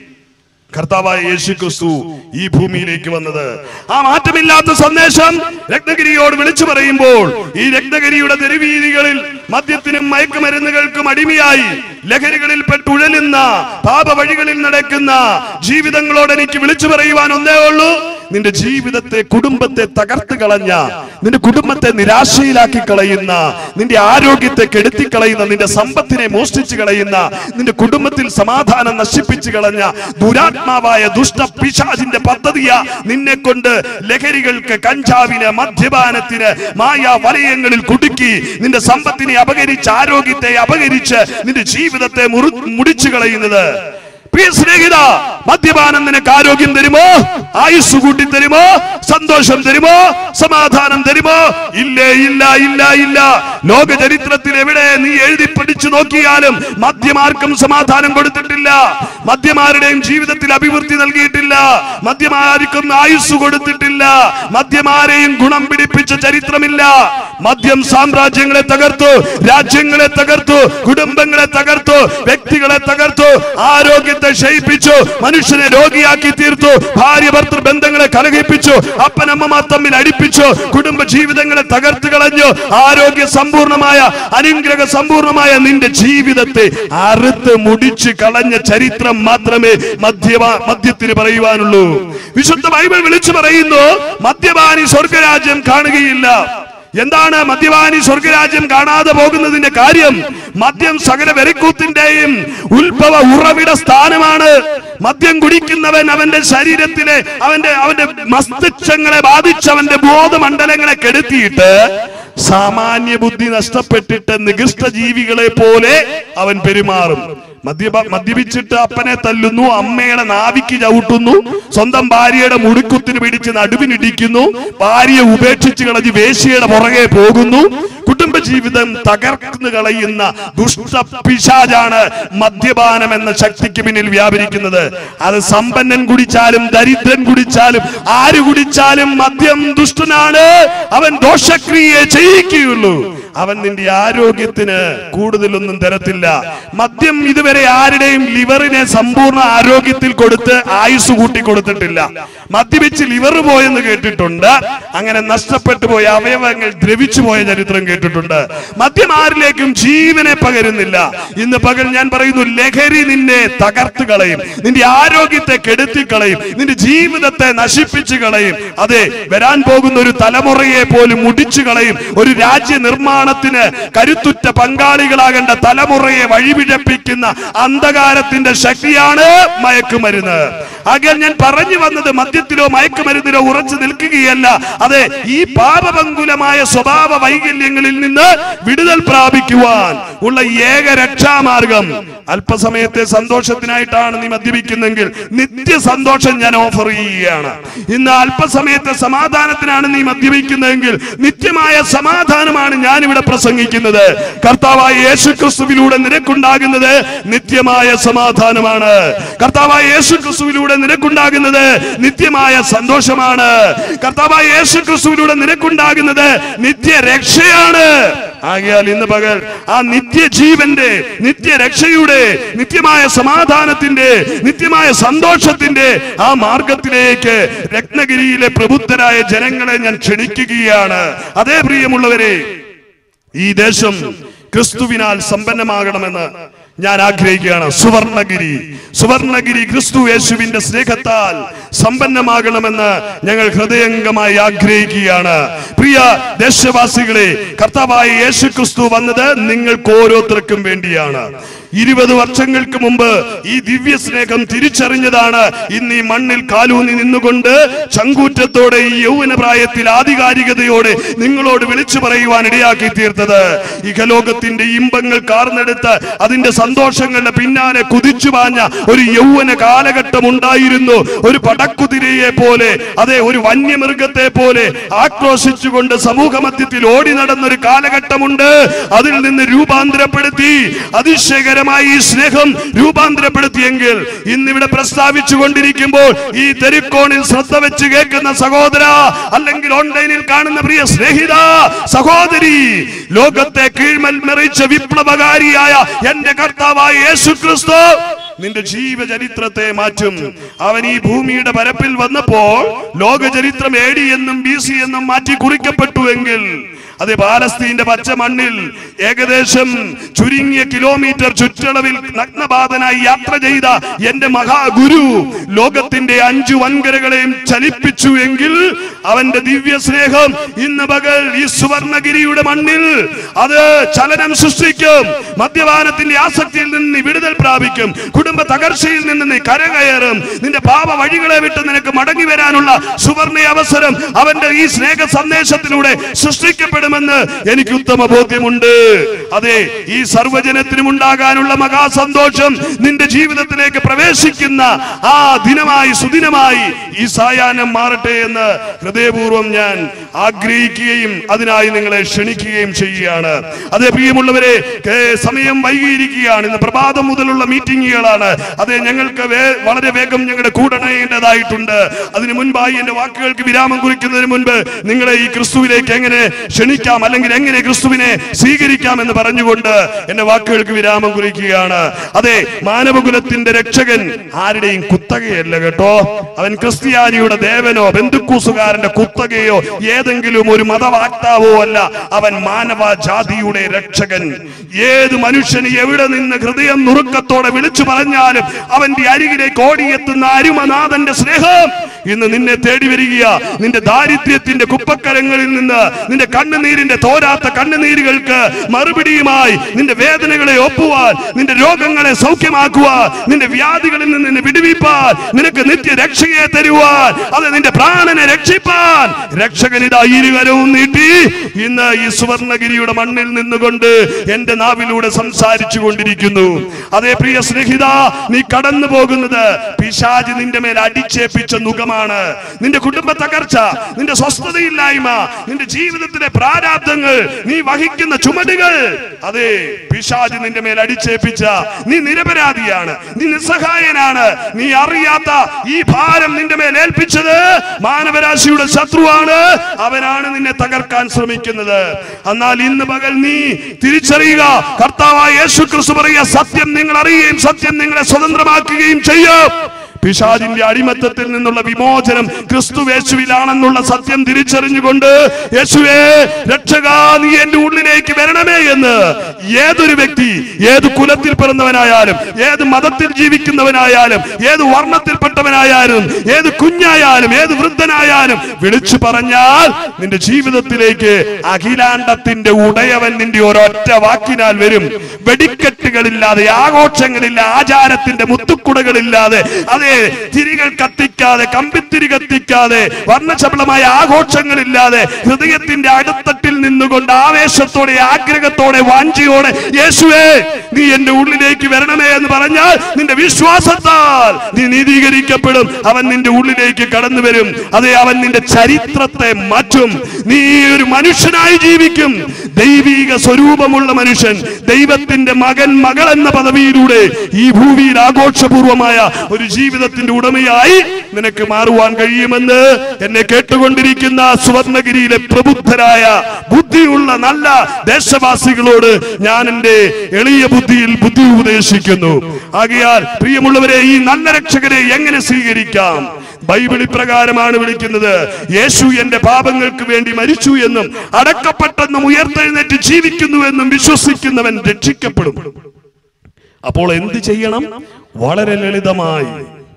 കർത്താവായ യേശു ക്രിസ്തു ഈ ഭൂമിയിലേക്ക് വന്നത് ആ മാറ്റമില്ലാത്ത സന്ദേശം രത്നഗിരിയോട് വിളിച്ചു പറയുമ്പോൾ ഈ രത്നഗിരിയുടെ തെരുവീതികളിൽ മദ്യത്തിനും മയക്കുമരുന്നുകൾക്കും അടിമയായി ലഹരികളിൽ പെട്ടുഴലുന്ന പാപവഴികളിൽ നടക്കുന്ന ജീവിതങ്ങളോട് എനിക്ക് വിളിച്ചു പറയുവാൻ ഒന്നേ ഉള്ളൂ നിന്റെ ജീവിതത്തെ കുടുംബത്തെ തകർത്ത് കളഞ്ഞ നിന്റെ കുടുംബത്തെ നിരാശയിലാക്കി കളയുന്ന നിന്റെ ആരോഗ്യത്തെ കെടുത്തി കളയുന്ന നിന്റെ സമ്പത്തിനെ മോഷ്ടിച്ചു കളയുന്ന നിന്റെ കുടുംബത്തിൽ സമാധാനം നശിപ്പിച്ചു കളഞ്ഞ ദുരാത്മാവായ ദുഷ്ട പിശാചിന്റെ പദ്ധതിയ നിന്നെ കൊണ്ട് ലഹരികൾക്ക് കഞ്ചാവിന് മദ്യപാനത്തിന് മായ വലയങ്ങളിൽ കുടുക്കി നിന്റെ സമ്പത്തിനെ അപകരിച്ച് ആരോഗ്യത്തെ അപകരിച്ച് നിന്റെ ജീവിതത്തെ മുറു മുടിച്ചു കളയുന്നത് പ്രിയ സ്നേഹിത മദ്യപാനം നിനക്ക് ആരോഗ്യം തരുമോ ആയുസ് കൂട്ടി തരുമോ സന്തോഷം തരുമോ സമാധാനം തരുമോ ഇല്ലേ ഇല്ല ഇല്ല ഇല്ല ലോക ചരിത്രത്തിൽ എവിടെ നീ എഴുതി പഠിച്ചു നോക്കിയാലും മദ്യമാർക്കും സമാധാനം കൊടുത്തിട്ടില്ല മദ്യമാരുടെയും ജീവിതത്തിൽ അഭിവൃദ്ധി നൽകിയിട്ടില്ല മദ്യമാർക്കും ആയുസ് കൊടുത്തിട്ടില്ല മദ്യമാരെയും ഗുണം പിടിപ്പിച്ച ചരിത്രമില്ല മദ്യം സാമ്രാജ്യങ്ങളെ തകർത്തു രാജ്യങ്ങളെ തകർത്തു കുടുംബങ്ങളെ തകർത്തു വ്യക്തികളെ തകർത്തു ആരോഗ്യത്തെ ക്ഷയിപ്പിച്ചു മനുഷ്യനെ രോഗിയാക്കി തീർത്തു ഭാര്യ ഭർത്തൃ ബന്ധങ്ങളെ കലഹിപ്പിച്ചു അപ്പനമ്മമാർ തമ്മിൽ അടിപ്പിച്ചു കുടുംബ ജീവിതങ്ങളെ തകർത്ത് കളഞ്ഞു ആരോഗ്യ സമ്പൂർണമായ അനുഗ്രഹ സമ്പൂർണമായ നിന്റെ ജീവിതത്തെ അറുത്ത് മുടിച്ച് കളഞ്ഞ ചരിത്രം മാത്രമേ മദ്യപാ മദ്യത്തിന് പറയുവാനുള്ളൂ വിശുദ്ധ ബൈബിൾ വിളിച്ചു പറയുന്നു മദ്യപാനി സ്വർഗരാജ്യം കാണുകയില്ല എന്താണ് മദ്യപാനി സ്വർഗരാജ്യം കാണാതെ പോകുന്നതിന്റെ കാര്യം മദ്യം സകല വെറിക്കൂത്തിന്റെയും ഉത്ഭവ ഉറവിട സ്ഥാനമാണ് മദ്യം കുടിക്കുന്നവൻ അവന്റെ ശരീരത്തിലെ അവന്റെ അവന്റെ മസ്തിഷ്കങ്ങളെ ബാധിച്ച് അവന്റെ ബോധമണ്ഡലങ്ങളെ കെടുത്തിയിട്ട് സാമാന്യ ബുദ്ധി നഷ്ടപ്പെട്ടിട്ട് നികൃഷ്ട ജീവികളെ പോലെ അവൻ പെരുമാറും മദ്യപ മദ്യപിച്ചിട്ട് അപ്പനെ തല്ലുന്നു അമ്മയുടെ നാവിക്ക് ചവിട്ടുന്നു സ്വന്തം ഭാര്യയുടെ മുടിക്കുത്തിന് പിടിച്ച് നടുവിനിടിക്കുന്നു ഭാര്യയെ ഉപേക്ഷിച്ച് കളഞ്ഞ് വേശ്യയുടെ പുറകെ പോകുന്നു കുടുംബജീവിതം തകർന്നു കളയുന്ന ദുഷ്ടപിശാചാണ് മദ്യപാനം എന്ന ശക്തിക്ക് പിന്നിൽ വ്യാപരിക്കുന്നത് അത് സമ്പന്നൻ കുടിച്ചാലും ദരിദ്രൻ കുടിച്ചാലും ആര് കുടിച്ചാലും മദ്യം ദുഷ്ടനാണ് അവൻ ദോഷക്രിയയെ ചെയ്യിക്കുകയുള്ളൂ അവൻ നിന്റെ ആരോഗ്യത്തിന് കൂടുതലൊന്നും തരത്തില്ല മദ്യം ഇതുവരെ ആരുടെയും ലിവറിനെ സമ്പൂർണ്ണ ആരോഗ്യത്തിൽ കൊടുത്ത് ആയുസ് കൂട്ടി കൊടുത്തിട്ടില്ല മദ്യപിച്ച് ലിവർ പോയെന്ന് കേട്ടിട്ടുണ്ട് അങ്ങനെ നഷ്ടപ്പെട്ടു പോയ അവയവങ്ങൾ ദ്രവിച്ചു പോയ ചരിത്രം കേട്ടിട്ടുണ്ട് മദ്യം ആരിലേക്കും ജീവനെ പകരുന്നില്ല ഇന്ന് പകൽ ഞാൻ പറയുന്നു ലഹരി നിന്നെ തകർത്ത് കളയും നിന്റെ ആരോഗ്യത്തെ കെടുത്തി കളയും നിന്റെ ജീവിതത്തെ നശിപ്പിച്ചു കളയും അതെ വരാൻ പോകുന്ന ഒരു തലമുറയെ പോലും മുടിച്ചു കളയും ഒരു രാജ്യ നിർമ്മാണത്തിന് കരുത്തുറ്റ പങ്കാളികളാകേണ്ട തലമുറയെ വഴിപിഴപ്പിക്കുന്ന അന്ധകാരത്തിന്റെ ശക്തിയാണ് മയക്കുമരുന്ന് ആകെ ഞാൻ പറഞ്ഞു വന്നത് മദ്യത്തിലോ മയക്കുമരുന്നിലോ ഉറച്ചു നിൽക്കുകയല്ല അതെ ഈ പാപപങ്കുലമായ സ്വഭാവ വൈകല്യങ്ങളിൽ നിന്ന് വിടുതൽ പ്രാപിക്കുവാൻ ഉള്ള ഏക രക്ഷാമാർഗം അല്പസമയത്തെ സന്തോഷത്തിനായിട്ടാണ് നീ മദ്യപിക്കുന്നെങ്കിൽ നിത്യ സന്തോഷം ഞാൻ ഓഫർ ചെയ്യുകയാണ് ഇന്ന് അല്പസമയത്തെ സമാധാനത്തിനാണ് നീ മദ്യപിക്കുന്നതെങ്കിൽ നിത്യമായ സമാധാനമാണ് ഞാൻ ഇവിടെ പ്രസംഗിക്കുന്നത് കർത്താവായ യേശു ക്രിസ്തുവിലൂടെ നിനക്കുണ്ടാകുന്നത് നിത്യമായ സമാധാനമാണ് കർത്താവായ യേശു ക്രിസ്തുവിലൂടെ നിനക്കുണ്ടാകുന്നത് നിത്യമായ സന്തോഷമാണ് കർത്താവായ യേശു ക്രിസ്തുവിലൂടെ നിനക്കുണ്ടാകുന്നത് നിത്യരക്ഷയാണ് ആകയാൽ ഇന്ന് പകൽ ആ നിത്യജീവന്റെ നിത്യരക്ഷയുടെ നിത്യമായ സമാധാനത്തിന്റെ നിത്യമായ സന്തോഷത്തിന്റെ ആ മാർഗത്തിലേക്ക് രത്നഗിരിയിലെ പ്രബുദ്ധരായ ജനങ്ങളെ ഞാൻ ക്ഷണിക്കുകയാണ് അതേ പ്രിയമുള്ളവരെ ഈ ദേശം ക്രിസ്തുവിനാൽ സമ്പന്നമാകണമെന്ന് ഞാൻ ആഗ്രഹിക്കുകയാണ് സുവർണഗിരി സുവർണഗിരി ക്രിസ്തു യേശുവിന്റെ സ്നേഹത്താൽ സമ്പന്നമാകണമെന്ന് ഞങ്ങൾ ഹൃദയംഗമായി ആഗ്രഹിക്കുകയാണ് പ്രിയ ദേശവാസികളെ കർത്താവായ യേശു ക്രിസ്തു വന്നത് നിങ്ങൾക്ക് ഓരോരുത്തർക്കും വേണ്ടിയാണ് ഇരുപത് വർഷങ്ങൾക്ക് മുമ്പ് ഈ ദിവ്യ സ്നേഹം തിരിച്ചറിഞ്ഞതാണ് ഇന്ന് ഈ മണ്ണിൽ കാലൂന്നി നിന്നുകൊണ്ട് ചങ്കൂറ്റത്തോടെ ഈ യൗവന പ്രായത്തിൽ ആധികാരികതയോടെ നിങ്ങളോട് വിളിച്ചു പറയുവാൻ ഇടയാക്കി തീർത്തത് ഇഹലോകത്തിന്റെ ഇമ്പങ്ങൾ കാർന്നെടുത്ത് അതിന്റെ സന്തോഷങ്ങളുടെ പിന്നാലെ കുതിച്ചു പാഞ്ഞ ഒരു യൗവന കാലഘട്ടം ഉണ്ടായിരുന്നു ഒരു പടക്കുതിരയെ പോലെ അതെ ഒരു വന്യമൃഗത്തെ പോലെ ആക്രോശിച്ചുകൊണ്ട് സമൂഹ മധ്യത്തിൽ ഓടി നടന്നൊരു കാലഘട്ടമുണ്ട് അതിൽ നിന്ന് രൂപാന്തരപ്പെടുത്തി അതിശയകരമായി ഈ സ്നേഹം രൂപാന്തരപ്പെടുത്തിയെങ്കിൽ ഇന്നിവിടെ പ്രസ്താവിച്ചു കൊണ്ടിരിക്കുമ്പോൾ ഈ തെരുക്കോണിൽ ശ്രദ്ധ വെച്ച് കേൾക്കുന്ന സഹോദര അല്ലെങ്കിൽ ഓൺലൈനിൽ കാണുന്ന പ്രിയ സ്നേഹിത സഹോദരി ലോകത്തെ കീഴ്മൽ മെറിച്ച വിപ്ലവകാരിയായ എന്റെ കർത്താവായ യേശു ക്രിസ്തു നിന്റെ ജീവചരിത്രത്തെ മാറ്റും അവൻ ഈ ഭൂമിയുടെ പരപ്പിൽ വന്നപ്പോൾ ലോകചരിത്രം എ ഡി എന്നും ബി സി എന്നും മാറ്റി കുറിക്കപ്പെട്ടുവെങ്കിൽ അത് പാലസ്തീന്റെ പച്ച മണ്ണിൽ ഏകദേശം ചുരുങ്ങിയ കിലോമീറ്റർ ചുറ്റളവിൽ നഗ്നപാതനായി യാത്ര ചെയ്ത എന്റെ മഹാഗുരു ലോകത്തിന്റെ അഞ്ചു വൻകരകളെയും ചലിപ്പിച്ചു എങ്കിൽ അവന്റെ ദിവ്യ സ്നേഹം ഇന്ന് പകൽ ഈ സുവർണഗിരിയുടെ മണ്ണിൽ അത് ചലനം സൃഷ്ടിക്കും മദ്യപാനത്തിന്റെ ആസക്തിയിൽ നിന്ന് നീ വിടുതൽ പ്രാപിക്കും കുടുംബ തകർച്ചയിൽ നിന്ന് നീ കരകയറും നിന്റെ പാപ വഴികളെ വിട്ട് നിനക്ക് മടങ്ങി വരാനുള്ള സുവർണ അവസരം അവന്റെ ഈ സ്നേഹ സന്ദേശത്തിലൂടെ സൃഷ്ടിക്കപ്പെടുമെന്ന് എനിക്ക് ഉത്തമ ബോധ്യമുണ്ട് അതെ ഈ സർവജനത്തിനും ഉണ്ടാകാനുള്ള മഹാസന്തോഷം നിന്റെ ജീവിതത്തിലേക്ക് പ്രവേശിക്കുന്ന ആ ദിനമായി സുദിനമായി ഈ സായാഹ്നം മാറട്ടെ എന്ന് ഹൃദയപൂർവ്വം ഞാൻ ആഗ്രഹിക്കുകയും അതിനായി നിങ്ങളെ ക്ഷണിക്കുകയും ചെയ്യുകയാണ് അതേ പ്രിയമുള്ളവരെ കേ- സമയം വൈകിയിരിക്കുകയാണ് ഇന്ന് പ്രഭാതം മുതലുള്ള മീറ്റിങ്ങുകളാണ് അതെ ഞങ്ങൾക്ക് വേ- വളരെ വേഗം ഞങ്ങളുടെ കൂടണയേണ്ടതായിട്ടുണ്ട് അതിന് മുൻപായി എന്റെ വാക്കുകൾക്ക് വിരാമം കുറിക്കുന്നതിന് മുൻപ് നിങ്ങളെ ഈ ക്രിസ്തുവിലേക്ക് എങ്ങനെ ക്ഷണിക്കാം അല്ലെങ്കിൽ എങ്ങനെ ക്രിസ്തുവിനെ സ്വീകരിക്കാം എന്ന് പറഞ്ഞുകൊണ്ട് എന്റെ വാക്കുകൾക്ക് വിരാമം കുറിക്കുകയാണ് അതെ മാനവകുലത്തിന്റെ രക്ഷകൻ ആരുടെയും കുത്തകയല്ല കേട്ടോ അവൻ ക്രിസ്ത്യാനിയുടെ ദേവനോ ബന്ധുക്കൂസുകാരന്റെ കുത്തകയോ ഏതെങ്കിലും ഒരു മതവാക്താവോ അല്ല അവൻ മാനവ ജാതിയുടെ രക്ഷകൻ ഏത് മനുഷ്യന് എവിടെ നിന്ന് ഹൃദയം നുറുക്കത്തോടെ വിളിച്ചു പറഞ്ഞാലും അവന്റെ അരികിലേക്ക് ഓടിയെത്തുന്ന അരുമനാഥന്റെ സ്നേഹം ഇന്ന് നിന്നെ തേടി വരിക നിന്റെ ദാരിദ്ര്യത്തിന്റെ കുപ്പക്കരങ്ങളിൽ നിന്ന് നിന്റെ കണ്ണുനീർ കണ്ണുനീരിന്റെ തോരാത്ത കണ്ണുനീരുകൾക്ക് മറുപടിയുമായി നിന്റെ വേദനകളെ ഒപ്പുവാൻ നിന്റെ രോഗങ്ങളെ സൗഖ്യമാക്കുവാൻ നിന്റെ വ്യാധികളിൽ നിന്ന് നിന്നെ വിടുവിപ്പാൻ നിനക്ക് നിത്യ രക്ഷയെ തരുവാൻ അത് നിന്റെ പ്രാണനെ രക്ഷിപ്പാൻ രക്ഷകനിതാ ഇരുകരവും നീട്ടി ഇന്ന് ഈ സുവർണഗിരിയുടെ മണ്ണിൽ നിന്നുകൊണ്ട് എന്റെ നാവിലൂടെ സംസാരിച്ചു കൊണ്ടിരിക്കുന്നു അതേ പ്രിയ സ്നേഹിത നീ കടന്നു പോകുന്നത് പിശാജ് നിന്റെ മേൽ അടിച്ചേൽപ്പിച്ച മുഖമാണ് നിന്റെ കുടുംബ തകർച്ച നിന്റെ സ്വസ്ഥതയില്ലായ്മ നിന്റെ ജീവിതത്തിലെ പ്രാരാബ്ദങ്ങൾ നീ വഹിക്കുന്ന ചുമടുകൾ അതെ പിശാജ് നിന്റെ മേൽ അടിച്ചേൽപ്പിച്ച നീ നിരപരാധിയാണ് നീ നിസ്സഹായനാണ് നീ അറിയാത്ത ഈ ഭാരം നിന്റെ മേൽ ഏൽപ്പിച്ചത് മാനവരാശിയുടെ ശത്രുവാണ് അവനാണ് നിന്നെ തകർക്കാൻ ശ്രമിക്കുന്നത് എന്നാൽ ഇന്ന് പകൽ നീ തിരിച്ചറിയുക കർത്താവായ യേശു ക്രിസ്തു പറയുക സത്യം നിങ്ങൾ അറിയുകയും സത്യം നിങ്ങളെ സ്വതന്ത്രമാക്കുകയും ചെയ്യും പിശാചിന്റെ അടിമത്തത്തിൽ നിന്നുള്ള വിമോചനം ക്രിസ്തു യേശുവിലാണെന്നുള്ള സത്യം തിരിച്ചറിഞ്ഞുകൊണ്ട് യേശുവേ രക്ഷക നീ എന്റെ ഉള്ളിലേക്ക് വരണമേ എന്ന് ഏതൊരു വ്യക്തി ഏത് കുലത്തിൽ പിറന്നവനായാലും ഏത് മതത്തിൽ ജീവിക്കുന്നവനായാലും ഏത് വർണ്ണത്തിൽപ്പെട്ടവനായാലും ഏത് കുഞ്ഞായാലും ഏത് വൃദ്ധനായാലും വിളിച്ചു പറഞ്ഞാൽ നിന്റെ ജീവിതത്തിലേക്ക് അഖിലാണ്ടത്തിന്റെ ഉടയവൻ നിന്റെ ഒരൊറ്റ വാക്കിനാൽ വരും വെടിക്കെട്ടുകളില്ലാതെ ആഘോഷങ്ങളില്ല ആചാരത്തിന്റെ മുത്തുക്കുടകളില്ലാതെ അതെ തിരികൾ കത്തിക്കാതെ കമ്പിത്തിരി കത്തിക്കാതെ വർണ്ണശബളമായ ആഘോഷങ്ങളില്ലാതെ ഹൃദയത്തിന്റെ അടുത്തട്ടിൽ നിന്നുകൊണ്ട് ആവേശത്തോടെ ആഗ്രഹത്തോടെ വാഞ്ചിയോടെ യേശുവേ നീ എന്റെ ഉള്ളിലേക്ക് വരണമേ എന്ന് പറഞ്ഞാൽ നിന്റെ വിശ്വാസത്താൽ നീ നീതീകരിക്കപ്പെടും അവൻ നിന്റെ ഉള്ളിലേക്ക് കടന്നു വരും അതെ അവൻ നിന്റെ ചരിത്രത്തെ മാറ്റും നീ ഒരു മനുഷ്യനായി ജീവിക്കും ദൈവീക സ്വരൂപമുള്ള മനുഷ്യൻ ദൈവത്തിന്റെ മകൻ മകൾ എന്ന പദവിയിലൂടെ ഈ ഭൂമിയിൽ ആഘോഷപൂർവമായ ഒരു ജീവിതത്തിന്റെ ഉടമയായി നിനക്ക് മാറുവാൻ കഴിയുമെന്ന് എന്നെ കേട്ടുകൊണ്ടിരിക്കുന്ന സുവർണഗിരിയിലെ പ്രബുദ്ധരായ ബുദ്ധിയുള്ള നല്ല ദേശവാസികളോട് ഞാൻ എന്റെ എളിയ ബുദ്ധിയിൽ ബുദ്ധി ഉപദേശിക്കുന്നു ആകയാൽ പ്രിയമുള്ളവരെ ഈ നല്ല രക്ഷകരെ എങ്ങനെ സ്വീകരിക്കാം ബൈബിൾ ഇപ്രകാരമാണ് വിളിക്കുന്നത് യേശു എന്റെ പാപങ്ങൾക്ക് വേണ്ടി മരിച്ചു എന്നും അടക്കപ്പെട്ടെന്നും ഉയർത്തെഴുന്നേറ്റ് ജീവിക്കുന്നുവെന്നും വിശ്വസിക്കുന്നവൻ രക്ഷിക്കപ്പെടും അപ്പോൾ എന്ത് ചെയ്യണം വളരെ ലളിതമായി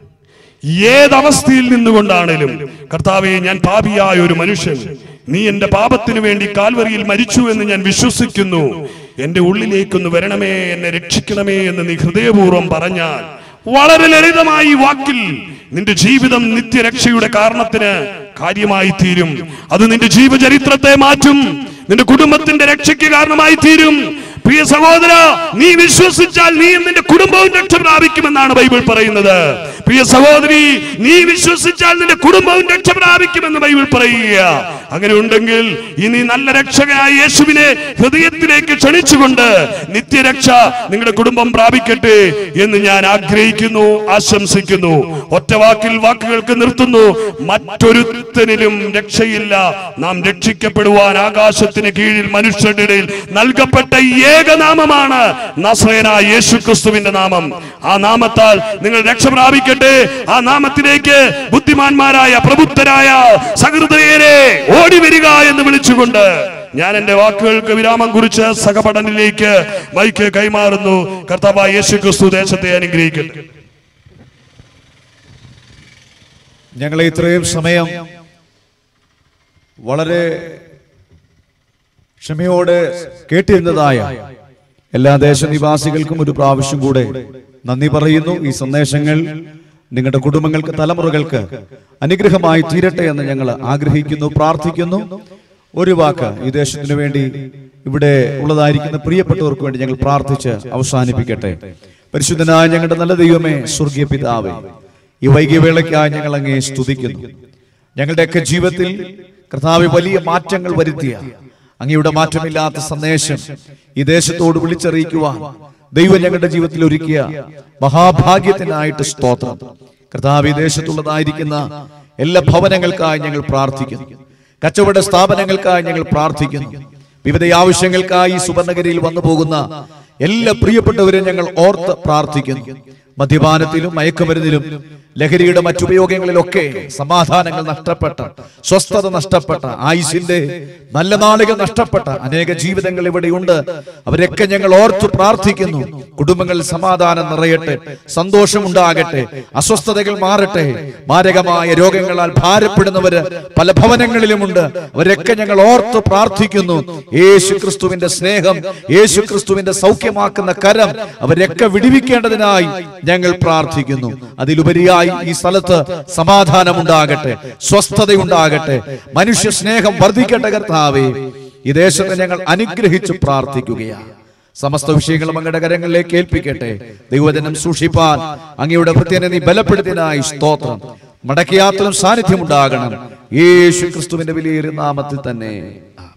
ഏതവസ്ഥയിൽ നിന്നുകൊണ്ടാണേലും കർത്താവെ ഞാൻ പാപിയായ ഒരു മനുഷ്യൻ നീ എന്റെ പാപത്തിനു വേണ്ടി കാൽവറിയിൽ മരിച്ചു എന്ന് ഞാൻ വിശ്വസിക്കുന്നു എന്റെ ഉള്ളിലേക്കൊന്ന് വരണമേ എന്നെ രക്ഷിക്കണമേ എന്ന് നീ ഹൃദയപൂർവ്വം പറഞ്ഞാൽ വളരെ ലളിതമായി ഈ വാക്കിൽ നിന്റെ ജീവിതം നിത്യരക്ഷയുടെ കാരണത്തിന് കാര്യമായി തീരും അത് നിന്റെ ജീവചരിത്രത്തെ മാറ്റും നിന്റെ കുടുംബത്തിന്റെ രക്ഷയ്ക്ക് കാരണമായി തീരും പ്രിയ സഹോദര നീ വിശ്വസിച്ചാൽ നീയും നിന്റെ കുടുംബവും രക്ഷ പ്രാപിക്കുമെന്നാണ് ബൈബിൾ പറയുന്നത് പ്രിയ സഹോദരി നീ വിശ്വസിച്ചാൽ നിന്റെ കുടുംബവും രക്ഷ പ്രാപിക്കുമെന്ന് ബൈബിൾ പറയുക അങ്ങനെ ഉണ്ടെങ്കിൽ ഇനി നല്ല രക്ഷകനായ യേശുവിനെ ഹൃദയത്തിലേക്ക് ക്ഷണിച്ചുകൊണ്ട് നിത്യരക്ഷ നിങ്ങളുടെ കുടുംബം പ്രാപിക്കട്ടെ എന്ന് ഞാൻ ആഗ്രഹിക്കുന്നു ആശംസിക്കുന്നു ഒറ്റ വാക്കിൽ വാക്കുകൾക്ക് നിർത്തുന്നു മറ്റൊരുത്തനിലും രക്ഷയില്ല നാം രക്ഷിക്കപ്പെടുവാൻ ആകാശത്തിന് കീഴിൽ മനുഷ്യരുടെ ഇടയിൽ നൽകപ്പെട്ട ഏകനാമമാണ് നസ്രയനായ യേശു ക്രിസ്തുവിന്റെ നാമം ആ നാമത്താൽ നിങ്ങൾ രക്ഷ പ്രാപിക്കട്ടെ ആ നാമത്തിലേക്ക് ബുദ്ധിമാന്മാരായ പ്രബുദ്ധരായ സഹൃദയരെ ഓടി വരിക എന്ന് വിളിച്ചുകൊണ്ട് ഞാൻ എന്റെ വാക്കുകൾക്ക് വിരാമം കുറിച്ച് സഹപഠനിലേക്ക് മൈക്ക് കൈമാറുന്നു കർത്താവായ യേശു ക്രിസ്തു ദേശത്തെ അനുഗ്രഹിക്കട്ടെ ഞങ്ങളെ ഇത്രയും സമയം വളരെ ക്ഷമയോടെ കേട്ടിരുന്നതായ എല്ലാ ദേശനിവാസികൾക്കും ഒരു പ്രാവശ്യം കൂടെ നന്ദി പറയുന്നു ഈ സന്ദേശങ്ങൾ നിങ്ങളുടെ കുടുംബങ്ങൾക്ക് തലമുറകൾക്ക് അനുഗ്രഹമായി തീരട്ടെ എന്ന് ഞങ്ങൾ ആഗ്രഹിക്കുന്നു പ്രാർത്ഥിക്കുന്നു ഒരു വാക്ക് ഈ ദേശത്തിനു വേണ്ടി ഇവിടെ ഉള്ളതായിരിക്കുന്ന പ്രിയപ്പെട്ടവർക്ക് വേണ്ടി ഞങ്ങൾ പ്രാർത്ഥിച്ച് അവസാനിപ്പിക്കട്ടെ പരിശുദ്ധനായ ഞങ്ങളുടെ നല്ല ദൈവമേ സ്വർഗീയ പിതാവേ ഈ വൈകിയ വേളയ്ക്കായി ഞങ്ങൾ അങ്ങേ സ്തുതിക്കുന്നു ഞങ്ങളുടെയൊക്കെ ജീവിതത്തിൽ കർത്താവ് വലിയ മാറ്റങ്ങൾ വരുത്തിയ അങ്ങയുടെ മാറ്റമില്ലാത്ത സന്ദേശം ഈ ദേശത്തോട് വിളിച്ചറിയിക്കുവാൻ ദൈവം ഞങ്ങളുടെ ജീവിതത്തിൽ ഒരുക്കിയ മഹാഭാഗ്യത്തിനായിട്ട് സ്തോത്രം കർത്താവ് ഈ ദേശത്തുള്ളതായിരിക്കുന്ന എല്ലാ ഭവനങ്ങൾക്കായി ഞങ്ങൾ പ്രാർത്ഥിക്കുന്നു കച്ചവട സ്ഥാപനങ്ങൾക്കായി ഞങ്ങൾ പ്രാർത്ഥിക്കുന്നു വിവിധ ആവശ്യങ്ങൾക്കായി ഈ സുവർണഗിരിയിൽ വന്നു പോകുന്ന എല്ലാ പ്രിയപ്പെട്ടവരെയും ഞങ്ങൾ ഓർത്ത് പ്രാർത്ഥിക്കുന്നു മദ്യപാനത്തിലും മയക്കുമരുന്നിലും ലഹരിയുടെ മറ്റുപയോഗങ്ങളിലൊക്കെ സമാധാനങ്ങൾ നഷ്ടപ്പെട്ട സ്വസ്ഥത നഷ്ടപ്പെട്ട ആയുസിന്റെ നല്ല നാളുകൾ നഷ്ടപ്പെട്ട അനേക ജീവിതങ്ങൾ ഇവിടെയുണ്ട് അവരൊക്കെ ഞങ്ങൾ ഓർത്തു പ്രാർത്ഥിക്കുന്നു കുടുംബങ്ങളിൽ സമാധാനം നിറയട്ടെ സന്തോഷമുണ്ടാകട്ടെ അസ്വസ്ഥതകൾ മാറട്ടെ മാരകമായ രോഗങ്ങളാൽ ഭാരപ്പെടുന്നവര് പല ഭവനങ്ങളിലുമുണ്ട് അവരൊക്കെ ഞങ്ങൾ ഓർത്ത് പ്രാർത്ഥിക്കുന്നു യേശു ക്രിസ്തുവിന്റെ സ്നേഹം യേശു ക്രിസ്തുവിന്റെ സൗഖ്യമാക്കുന്ന കരം അവരൊക്കെ വിടിവിക്കേണ്ടതിനായി ഞങ്ങൾ പ്രാർത്ഥിക്കുന്നു അതിലുപരിയായി ഈ സ്ഥലത്ത് സമാധാനമുണ്ടാകട്ടെ സ്വസ്ഥതയുണ്ടാകട്ടെ മനുഷ്യ സ്നേഹം വർദ്ധിക്കട്ടെ കർത്താവേ ഈ ദേശത്തെ ഞങ്ങൾ അനുഗ്രഹിച്ചു പ്രാർത്ഥിക്കുകയാണ് സമസ്ത വിഷയങ്ങളും അങ്ങയുടെ കരങ്ങളിലേക്ക് ഏൽപ്പിക്കട്ടെ ദൈവജനം സൂക്ഷിപ്പാൻ അങ്ങയുടെ കൃത്യനെ നീ ബലപ്പെടുത്തിനായി സ്തോത്രം മടക്കയാത്രയും സാന്നിധ്യം ഉണ്ടാകണം യേശു ക്രിസ്തുവിന്റെ വലിയ നാമത്തിൽ തന്നെ